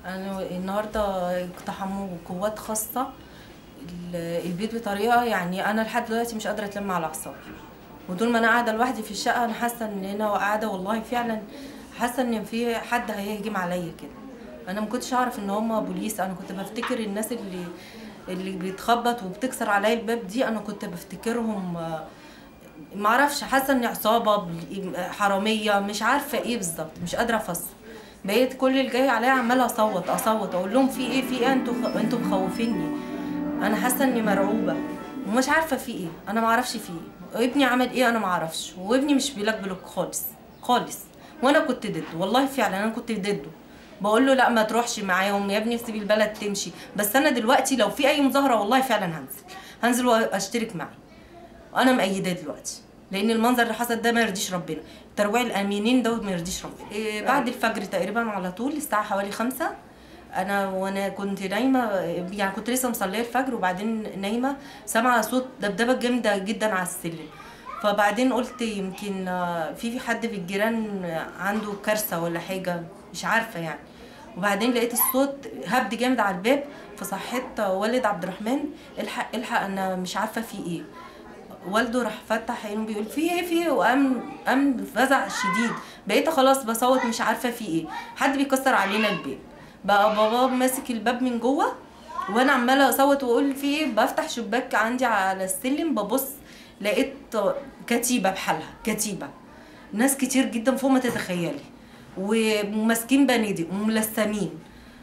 انا النهارده اقتحموا قوات خاصه ال- البيت بطريقه يعني انا لحد دلوقتي مش قادره اتلم على اعصابي وطول ما انا قاعده لوحدي في الشقه انا حاسه ان انا قاعده والله فعلا حاسه ان في حد هيهجم عليا كده انا ما كنتش اعرف ان هم بوليس انا كنت بفتكر الناس اللي اللي بيتخبط وبتكسر عليا الباب دي انا كنت بفتكرهم آه، ما اعرفش حاسه اني عصابه بل- حراميه مش عارفه ايه بالظبط مش قادره افسر بقيت كل اللي جاي عليا عماله اصوت اصوت اقول لهم في ايه في ايه انتوا خ... انتوا مخوفيني انا حاسه اني مرعوبه ومش عارفه في ايه انا ما اعرفش في ايه ابني عمل ايه انا ما اعرفش وابني مش بيلاك بلوك خالص خالص وانا كنت ضده والله فعلا انا كنت ضده بقول له لا ما تروحش معاهم يا ابني سيب البلد تمشي بس انا دلوقتي لو في اي مظاهره والله فعلا هنزل هنزل واشترك معي انا مأيداه دلوقتي لان المنظر اللي حصل ده ما يرضيش ربنا ترويع الامينين ده ما يرضيش ربنا إيه بعد الفجر تقريبا على طول الساعه حوالي خمسة انا وانا كنت نايمه يعني كنت لسه مصليه الفجر وبعدين نايمه سامعه صوت دبدبه جامده جدا على السلم فبعدين قلت يمكن آه، في في حد في الجيران عنده كارثه ولا حاجه مش عارفه يعني وبعدين لقيت الصوت هبد جامد على الباب فصحيت والد عبد الرحمن الحق الحق انا مش عارفه في ايه والده راح فتح عينه بيقول في ايه في ايه وقام قام فزع شديد بقيت خلاص بصوت مش عارفه في ايه حد بيكسر علينا الباب بقى بابا ماسك الباب من جوه وانا عماله اصوت واقول في ايه بفتح شباك عندي على السلم ببص لقيت كتيبه بحالها كتيبه ناس كتير جدا فوق ما تتخيلي وماسكين بنادق وملثمين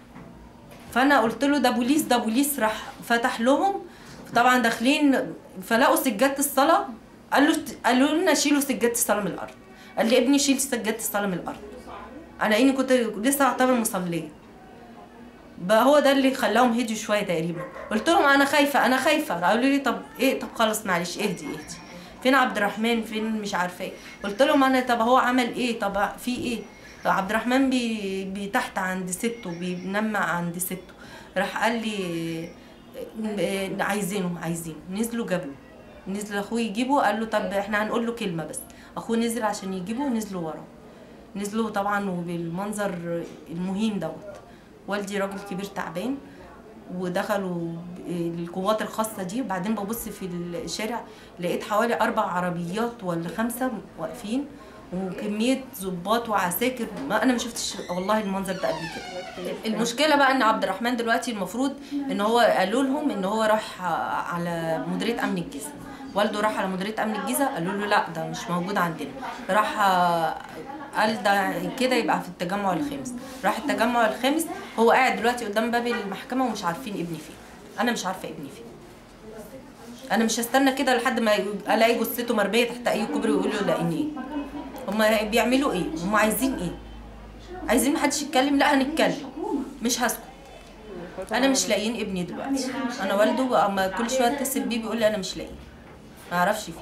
فانا قلت له ده بوليس ده بوليس راح فتح لهم طبعا داخلين فلقوا سجاده الصلاه قال له قالوا لنا شيلوا سجاده الصلاه من الارض قال لي ابني شيل سجاده الصلاه من الارض انا اني كنت لسه اعتبر مصليه بقى هو ده اللي خلاهم هديوا شويه تقريبا قلت لهم انا خايفه انا خايفه قالوا لي طب ايه طب خلاص معلش اهدي اهدي فين عبد الرحمن فين مش عارفه ايه قلت لهم انا طب هو عمل ايه طب في ايه عبد الرحمن بي, بي تحت عند سته بينمع عند سته راح قال لي إيه، عايزينه عايزينه نزلوا جابوه نزل اخوه يجيبه قال له طب احنا هنقول له كلمه بس اخوه نزل عشان يجيبه ونزلوا وراه نزلوا طبعا وبالمنظر المهين دوت والدي راجل كبير تعبان ودخلوا القوات الخاصة دي وبعدين ببص في الشارع لقيت حوالي أربع عربيات ولا خمسة واقفين وكمية ظباط وعساكر ما أنا ما شفتش والله المنظر ده قبل كده المشكلة بقى إن عبد الرحمن دلوقتي المفروض إن هو قالوا لهم إن هو راح على مديرية أمن الجيزة والده راح على مديرية أمن الجيزة قالوا له لا ده مش موجود عندنا راح قال ده كده يبقى في التجمع الخامس راح التجمع الخامس هو قاعد دلوقتي قدام باب المحكمة ومش عارفين ابني فين أنا مش عارفة ابني فين أنا مش هستنى كده لحد ما ألاقي جثته مرمية تحت أي كوبري ويقولوا لاقيني إيه هما بيعملوا إيه هما عايزين إيه عايزين محدش يتكلم لا هنتكلم مش هسكت انا مش لاقيين ابني دلوقتي انا والده اما كل شويه اتصل بيه بيقول لي انا مش لاقيه ما اعرفش فيه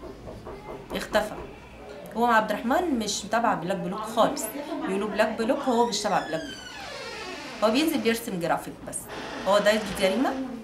اختفى هو عبد الرحمن مش تبع بلاك بلوك خالص بيقولوا بلاك بلوك هو مش تبع بلاك بلوك هو بينزل بيرسم جرافيك بس هو ده الجريمه